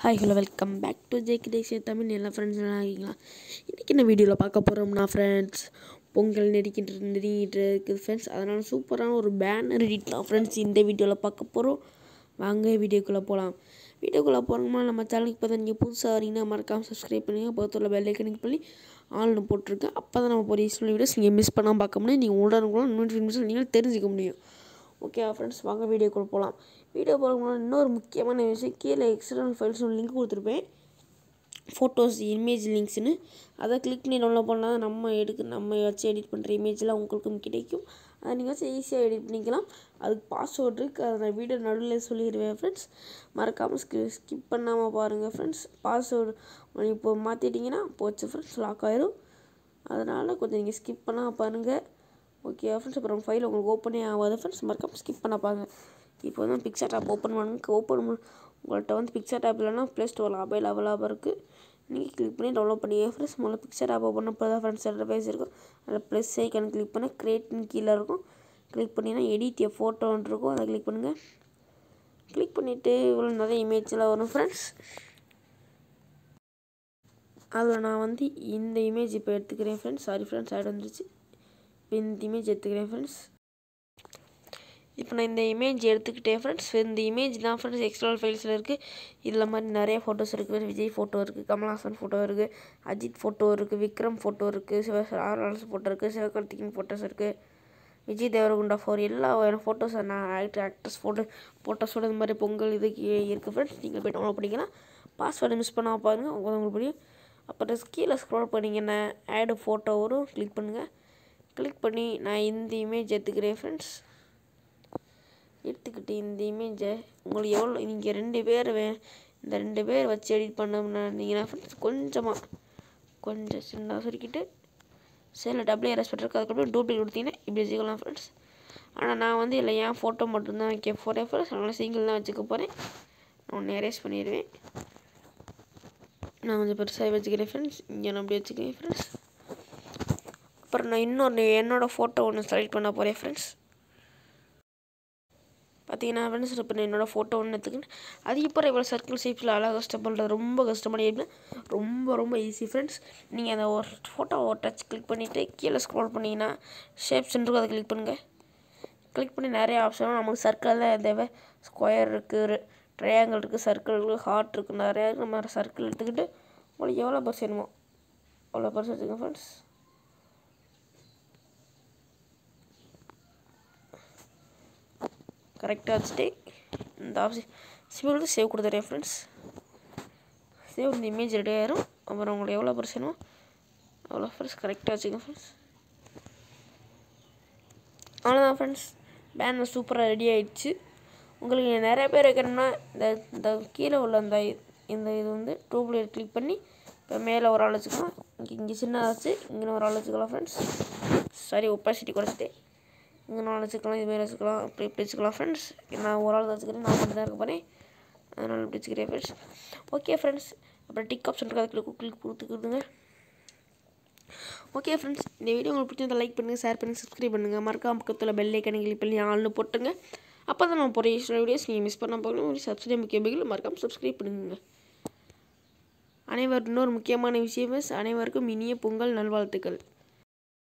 hi hello welcome back to ஜே கிடேஷ் தமிழ் எல்லா ஃப்ரெண்ட்ஸ் எல்லாம் இருக்கீங்களா இன்றைக்கி என்ன வீடியோவில் பார்க்க போகிறோம்னா ஃப்ரெண்ட்ஸ் பொங்கல் நெருக்கிட்டு நெருங்கிட்டு இருக்குது ஃப்ரெண்ட்ஸ் அதனால் சூப்பரான ஒரு பேனர் எடிட்லாம் ஃப்ரெண்ட்ஸ் இந்த வீடியோவில் பார்க்க போகிறோம் வாங்க வீடியோக்குள்ளே போகலாம் வீடியோக்குள்ளே போகிறோம்னா நம்ம சேனலுக்கு இப்போ தான் நீங்கள் புதுசாக வரீங்கன்னா மறக்காமல் சப்ஸ்கிரைப் பண்ணுங்கள் பக்கத்தில் பெல் ஐக்கனுக்கு பண்ணி ஆள்னு போட்டிருக்கேன் அப்போ தான் நம்ம போகிற யூஸ்ஃபுல் வீடியோஸ் நீங்கள் மிஸ் பண்ணாமல் பார்க்க முடியும் நீங்கள் உடனுக்குள்ள நோட்டிஃபிகேஷன் நீங்கள் தெரிஞ்சுக்க முடியும் ஓகே ஃப்ரெண்ட்ஸ் வாங்க வீடியோக்குள்ளே போகலாம் வீடியோ போகிறவங்க இன்னொரு முக்கியமான விஷயம் கீழே எக்ஸ்டர்னல் ஃபைல்ஸ் ஒரு லிங்க் கொடுத்துருப்பேன் ஃபோட்டோஸ் இமேஜ் லிங்க்ஸ்னு அதை கிளிக் பண்ணி டவுன்லோட் பண்ணால் நம்ம எடுக்க நம்ம வச்சு எடிட் பண்ணுற இமேஜ்லாம் உங்களுக்கும் கிடைக்கும் அதை நீங்கள் வச்சு ஈஸியாக எடிட் பண்ணிக்கலாம் அதுக்கு பாஸ்வேர்ட் இருக்குது அதை நான் வீடியோ நடுவில் சொல்லிடுவேன் ஃப்ரெண்ட்ஸ் மறக்காமல் ஸ்கி ஸ்கிப் பண்ணாமல் பாருங்கள் ஃப்ரெண்ட்ஸ் பாஸ்வேர்டு இப்போ மாற்றிட்டிங்கன்னா போச்சு ஃப்ரெண்ட்ஸ் லாக் ஆயிரும் அதனால் கொஞ்சம் நீங்கள் ஸ்கிப் பண்ணாமல் பாருங்கள் ஓகே ஃப்ரெண்ட்ஸ் அப்புறம் ஃபைல் உங்களுக்கு ஓப்பனே ஆகாது ஃப்ரெண்ட்ஸ் மறக்காமல் ஸ்கிப் பண்ண பாருங்க இப்போ வந்து பிக்சர் ஆப் ஓப்பன் பண்ணுங்க ஓப்பன் பண்ண உங்கள்கிட்ட வந்து பிக்சர் ஆப் இல்லைனா ப்ளே ஸ்டோரில் அவைல் அவைலபிளாக இருக்குது நீங்கள் கிளிக் பண்ணி டவுன்லோட் பண்ணிங்க ஃப்ரெண்ட்ஸ் முதல்ல பிக்சர் ஆப் ஓப்பன் பண்ண தான் ஃப்ரெண்ட்ஸ் ரெண்டு பேஸ் இருக்கும் அதில் ப்ளஸ் ஐக்கன் கிளிக் பண்ண கிரியேட்னு கீழே இருக்கும் கிளிக் பண்ணிங்கன்னா எடிட் எ ஃபோட்டோன்னு இருக்கும் அதை கிளிக் பண்ணுங்கள் கிளிக் பண்ணிவிட்டு இவ்வளோ நிறைய இமேஜ்லாம் வரும் ஃப்ரெண்ட்ஸ் அதில் நான் வந்து இந்த இமேஜ் இப்போ எடுத்துக்கிறேன் ஃப்ரெண்ட்ஸ் சாரி ஃப்ரெண்ட்ஸ் ஆட் வந்துருச்சு இப்போ இந்த இமேஜ் எடுத்துக்கிறேன் ஃப்ரெண்ட்ஸ் இப்போ நான் இந்த இமேஜ் எடுத்துக்கிட்டேன் ஃப்ரெண்ட்ஸ் இந்த இமேஜ் தான் ஃப்ரெண்ட்ஸ் எக்ஸ்ட்ரா ஃபைல்ஸில் இருக்குது இதில் மாதிரி நிறைய ஃபோட்டோஸ் இருக்குது விஜய் ஃபோட்டோ இருக்குது கமல்ஹாசன் ஃபோட்டோ இருக்குது அஜித் ஃபோட்டோ இருக்குது விக்ரம் ஃபோட்டோ இருக்குது சிவ ஆர்எல்ஸ் ஃபோட்டோ இருக்குது சிவகார்த்திகேயன் ஃபோட்டோஸ் இருக்குது விஜய் தேவரகுண்டா ஃபோர் எல்லா ஃபோட்டோஸ் நான் ஆக்டர் ஆக்டர்ஸ் ஃபோட்டோ ஃபோட்டோஸோட இந்த மாதிரி பொங்கல் இதுக்கு இருக்குது ஃப்ரெண்ட்ஸ் நீங்கள் போய் டவுன்லோட் பண்ணிக்கலாம் பாஸ்வேர்டு மிஸ் பண்ணாமல் பாருங்கள் உங்களுக்கு புரியும் அப்புறம் கீழே ஸ்க்ரோல் பண்ணிங்கன்னா ஆடு ஃபோட்டோ வரும் கிளிக் பண்ணுங்கள் கிளிக் பண்ணி நான் இந்த இமேஜ் எடுத்துக்கிறேன் ஃப்ரெண்ட்ஸ் எடுத்துக்கிட்டு இந்த இமேஜை உங்களுக்கு எவ்வளோ நீங்கள் ரெண்டு பேர் வே இந்த ரெண்டு பேர் வச்சு எடிட் பண்ணோம்னா நீங்கள் ஃப்ரெண்ட்ஸ் கொஞ்சமாக கொஞ்சம் சின்னதாக சுருக்கிட்டு சரியில் டபுள் எரஸ் பண்ணிருக்கு அதுக்கப்புறம் டூப்ளிகேட் கொடுத்தீங்கன்னா இப்படி வச்சுக்கலாம் ஃப்ரெண்ட்ஸ் ஆனால் நான் வந்து இல்லை என் ஃபோட்டோ மட்டும்தான் வைக்க போகிறேன் ஃப்ரெண்ட்ஸ் அதனால் சிங்கிள் தான் வச்சுக்க போகிறேன் நான் ஒன்று எரேஸ் பண்ணிடுவேன் நான் கொஞ்சம் பெருசாக வச்சுக்கிறேன் ஃப்ரெண்ட்ஸ் இங்கே நான் அப்படி வச்சுக்கிறேன் ஃப்ரெண்ட்ஸ் அப்புறம் நான் இன்னொரு என்னோடய ஃபோட்டோ ஒன்று செலக்ட் பண்ண போகிறேன் ஃப்ரெண்ட்ஸ் பார்த்தீங்கன்னா ஃப்ரெண்ட்ஸ் இப்போ நான் என்னோடய ஃபோட்டோ ஒன்று எடுத்துக்கிட்டு அது இப்போ இவ்வளோ சர்க்கிள் ஷேப்ஸில் அழகாக கஷ்டம் பண்ணுறது ரொம்ப கஷ்டமான ஏரியா ரொம்ப ரொம்ப ஈஸி ஃப்ரெண்ட்ஸ் நீங்கள் அந்த ஒரு ஃபோட்டோ ஒரு டச் கிளிக் பண்ணிவிட்டு கீழே ஸ்க்ரோல் பண்ணிங்கன்னா ஷேப்ஸ் இருக்கும் அதை கிளிக் பண்ணுங்கள் கிளிக் பண்ணி நிறைய ஆப்ஷனும் நமக்கு சர்க்கிளில் தேவை ஸ்கொயர் இருக்குது ட்ரையாங்கிள் இருக்குது சர்க்கிள் இருக்குது ஹார்ட் இருக்குது நிறையா நம்ம சர்க்கிள் எடுத்துக்கிட்டு உங்களுக்கு எவ்வளோ பர்ஸ் வேணுமோ அவ்வளோ பர்ஸ் வச்சுக்கோங்க ஃப்ரெண்ட்ஸ் கரெக்டாக வச்சுட்டு இந்த ஆப்ஷன் சிம்பிள் சேவ் கொடுத்துறேன் ஃப்ரெண்ட்ஸ் சேவ் இந்த இமேஜ் ரெடி ஆயிரும் அப்புறம் உங்களுக்கு எவ்வளோ பர்சனோ அவ்வளோ ஃப்ரெண்ட்ஸ் கரெக்டாக வச்சுக்கோங்க ஃப்ரெண்ட்ஸ் அவ்வளோதான் ஃப்ரெண்ட்ஸ் பேனர் சூப்பராக ரெடி ஆகிடுச்சு உங்களுக்கு நிறைய பேர் வைக்கணும்னா இந்த இந்த கீழே உள்ள அந்த இந்த இது வந்து டூப்லேட் கிளிக் பண்ணி இப்போ மேலே ஒரு ஆள் வச்சுக்கலாம் இங்கே இங்கே சின்னதாக வச்சு இங்கே ஒரு ஆள் வச்சுக்கலாம் ஃப்ரெண்ட்ஸ் சாரி ஒப்பாசிட்டி குறைச்சிட்டு இங்கே நான் வச்சுக்கலாம் இதுமாரி வச்சுக்கலாம் இப்படி இப்படி வச்சுக்கலாம் ஃப்ரெண்ட்ஸ் நான் ஒரு ஆள் தான் வச்சுக்கிறேன் நான் மட்டும் தான் இருக்க போகிறேன் அதனால் இப்படி வச்சுக்கிறேன் ஃப்ரெண்ட்ஸ் ஓகே ஃப்ரெண்ட்ஸ் அப்புறம் டிக் ஆப்ஷன் இருக்குது அதுக்கு கிளிக் கிளிக் கொடுத்துக்கிடுங்க ஓகே ஃப்ரெண்ட்ஸ் இந்த வீடியோ உங்களுக்கு பிடிச்சிருந்தா லைக் பண்ணுங்கள் ஷேர் பண்ணுங்கள் சப்ஸ்கிரைப் பண்ணுங்கள் மறக்காம பக்கத்தில் பெல் ஐக்கனை கிளிக் பண்ணி ஆள்னு போட்டுங்க அப்போ தான் நம்ம போகிற வீடியோஸ் நீங்கள் மிஸ் பண்ண போகணும் ஒரு சப்ஸ்கிரைப் முக்கிய பிகில் மறக்காமல் சப்ஸ்கிரைப் பண்ணுங்க அனைவரும் இன்னொரு முக்கியமான விஷயம் அனைவருக்கும் இனிய பொங்கல் நல்வாழ்த்துக்கள்